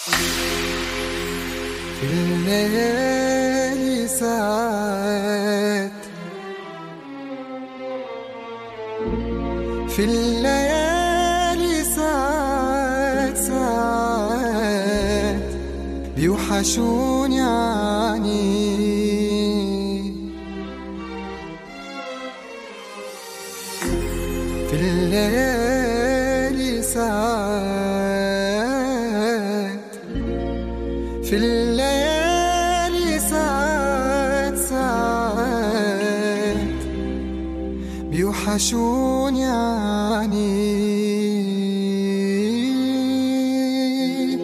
في الليالي ساعات في الليالي ساعات ساعات بيوحشوني عني في الليالي ساعات في الليالي ساعات ساعات بيوحشوني عني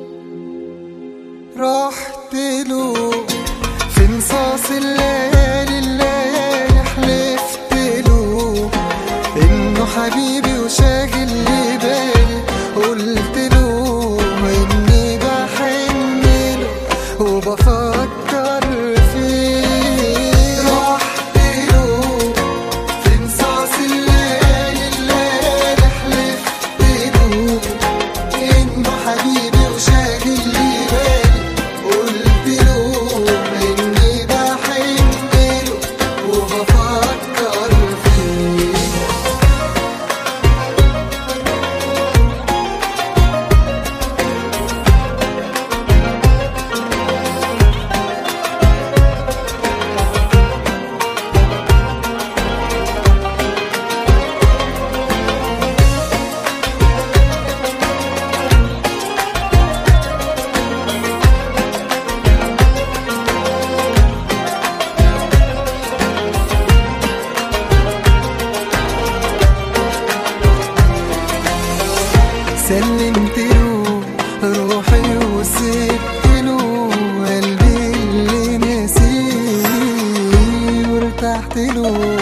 رحت له في نصاص الليالي الليالي حلفت له انه حبيبي وشاغل لي بالي قلت له اني بحن له وبفكر فيه رحت له في نصاص الليالي الليالي حلفت له انه حبيبي وشاغل لي بالي قلت له اني بحن له وبفكر فيه سلمت له روحي وسبت له قلبي اللي نسيه وارتحت له